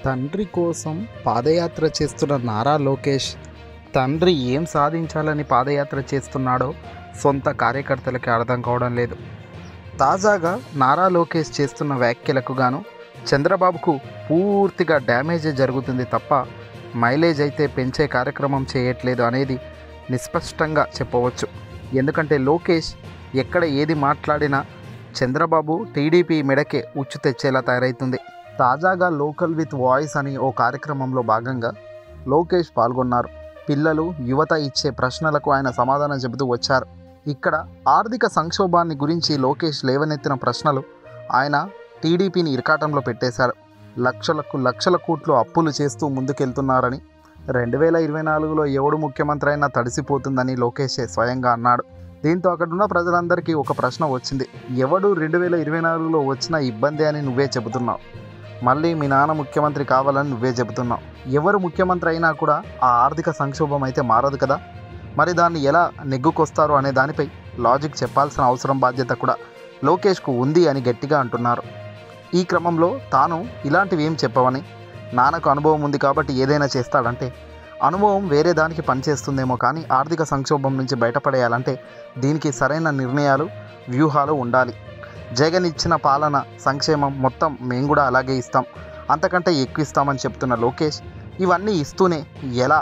తండ్రి కోసం పాదయాత్ర చేస్తున్న నారా లోకేష్ తండ్రి ఏం సాధించాలని పాదయాత్ర చేస్తున్నాడో సొంత కార్యకర్తలకి అర్థం కావడం లేదు తాజాగా నారా లోకేష్ చేస్తున్న వ్యాఖ్యలకు గాను చంద్రబాబుకు పూర్తిగా డ్యామేజ్ జరుగుతుంది తప్ప మైలేజ్ అయితే పెంచే కార్యక్రమం చేయట్లేదు అనేది నిస్పష్టంగా చెప్పవచ్చు ఎందుకంటే లోకేష్ ఎక్కడ ఏది మాట్లాడినా చంద్రబాబు టీడీపీ మెడకే ఉచ్చు తెచ్చేలా తయారవుతుంది తాజాగా లోకల్ విత్ వాయిస్ అని ఓ కార్యక్రమంలో భాగంగా లోకేష్ పాల్గొన్నారు పిల్లలు యువత ఇచ్చే ప్రశ్నలకు ఆయన సమాధానం చెబుతూ వచ్చారు ఇక్కడ ఆర్థిక సంక్షోభాన్ని గురించి లోకేష్ లేవనెత్తిన ప్రశ్నలు ఆయన టీడీపీని ఇరకాటంలో పెట్టేశారు లక్షలకు లక్షల కోట్లు అప్పులు చేస్తూ ముందుకెళ్తున్నారని రెండు వేల ఇరవై నాలుగులో ఎవడు ముఖ్యమంత్రి అయినా తడిసిపోతుందని లోకేషే స్వయంగా అన్నాడు దీంతో అక్కడున్న ప్రజలందరికీ ఒక ప్రశ్న వచ్చింది ఎవడు రెండు వేల ఇరవై నాలుగులో వచ్చిన ఇబ్బంది అని నువ్వే చెబుతున్నావు మళ్ళీ మీ నాన్న ముఖ్యమంత్రి కావాలని నువ్వే చెబుతున్నావు ఎవరు ముఖ్యమంత్రి అయినా కూడా ఆ ఆర్థిక సంక్షోభం అయితే మారదు కదా మరి దాన్ని ఎలా నెగ్గుకొస్తారు అనే దానిపై లాజిక్ చెప్పాల్సిన అవసరం బాధ్యత కూడా లోకేష్కు ఉంది అని గట్టిగా అంటున్నారు ఈ క్రమంలో తాను ఇలాంటివి ఏం చెప్పవని నాన్నకు అనుభవం ఉంది కాబట్టి ఏదైనా చేస్తాడంటే అనుభవం వేరే దానికి పనిచేస్తుందేమో కానీ ఆర్థిక సంక్షోభం నుంచి బయటపడేయాలంటే దీనికి సరైన నిర్ణయాలు వ్యూహాలు ఉండాలి జగన్ ఇచ్చిన పాలన సంక్షేమం మొత్తం మేము కూడా అలాగే ఇస్తాం అంతకంటే ఎక్కువ ఇస్తామని చెప్తున్న లోకేష్ ఇవన్నీ ఇస్తూనే ఎలా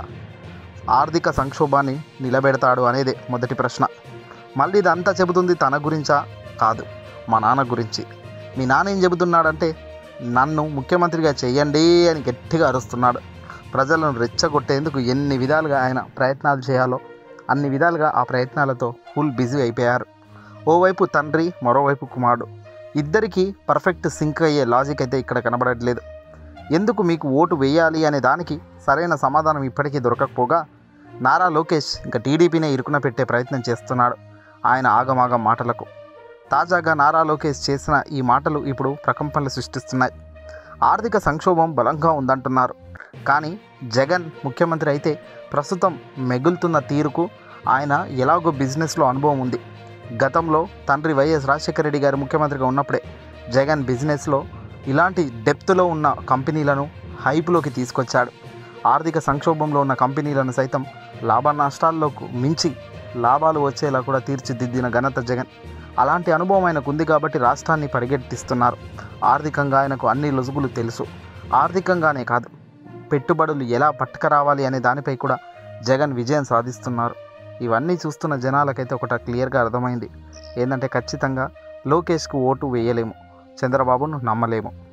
ఆర్థిక సంక్షోభాన్ని నిలబెడతాడు అనేదే మొదటి ప్రశ్న మళ్ళీ ఇదంతా చెబుతుంది తన గురించా కాదు మా నాన్న గురించి మీ నాన్న ఏం చెబుతున్నాడంటే నన్ను ముఖ్యమంత్రిగా చెయ్యండి అని గట్టిగా అరుస్తున్నాడు ప్రజలను రెచ్చగొట్టేందుకు ఎన్ని విధాలుగా ఆయన ప్రయత్నాలు చేయాలో అన్ని విధాలుగా ఆ ప్రయత్నాలతో ఫుల్ బిజీ అయిపోయారు ఓవైపు తండ్రి మరోవైపు కుమారుడు ఇద్దరికీ పర్ఫెక్ట్ సింక్ అయ్యే లాజిక్ అయితే ఇక్కడ కనబడట్లేదు ఎందుకు మీకు ఓటు వేయాలి అనే దానికి సరైన సమాధానం ఇప్పటికీ దొరకకపోగా నారా లోకేష్ ఇంకా టీడీపీనే ఇరుకున పెట్టే ప్రయత్నం చేస్తున్నాడు ఆయన ఆగమాగం మాటలకు తాజాగా నారా లోకేష్ చేసిన ఈ మాటలు ఇప్పుడు ప్రకంపనలు సృష్టిస్తున్నాయి ఆర్థిక సంక్షోభం బలంగా ఉందంటున్నారు కానీ జగన్ ముఖ్యమంత్రి అయితే ప్రస్తుతం మెగులుతున్న తీరుకు ఆయన ఎలాగో బిజినెస్లో అనుభవం ఉంది గతంలో తండ్రి వైఎస్ రాజశేఖర రెడ్డి గారు ముఖ్యమంత్రిగా ఉన్నప్పుడే జగన్ బిజినెస్లో ఇలాంటి డెప్త్లో ఉన్న కంపెనీలను హైప్లోకి తీసుకొచ్చాడు ఆర్థిక సంక్షోభంలో ఉన్న కంపెనీలను సైతం లాభ నష్టాల్లోకి మించి లాభాలు వచ్చేలా కూడా తీర్చిదిద్దిన ఘనత జగన్ అలాంటి అనుభవం ఆయనకు ఉంది కాబట్టి రాష్ట్రాన్ని పరిగెట్టిస్తున్నారు ఆర్థికంగా ఆయనకు అన్ని లొసుగులు తెలుసు ఆర్థికంగానే కాదు పెట్టుబడులు ఎలా పట్టుకరావాలి అనే దానిపై కూడా జగన్ విజయం సాధిస్తున్నారు ఇవన్నీ చూస్తున్న జనాలకైతే ఒకట క్లియర్గా అర్థమైంది ఏంటంటే ఖచ్చితంగా లోకేష్కు ఓటు వేయలేము చంద్రబాబును నమ్మలేము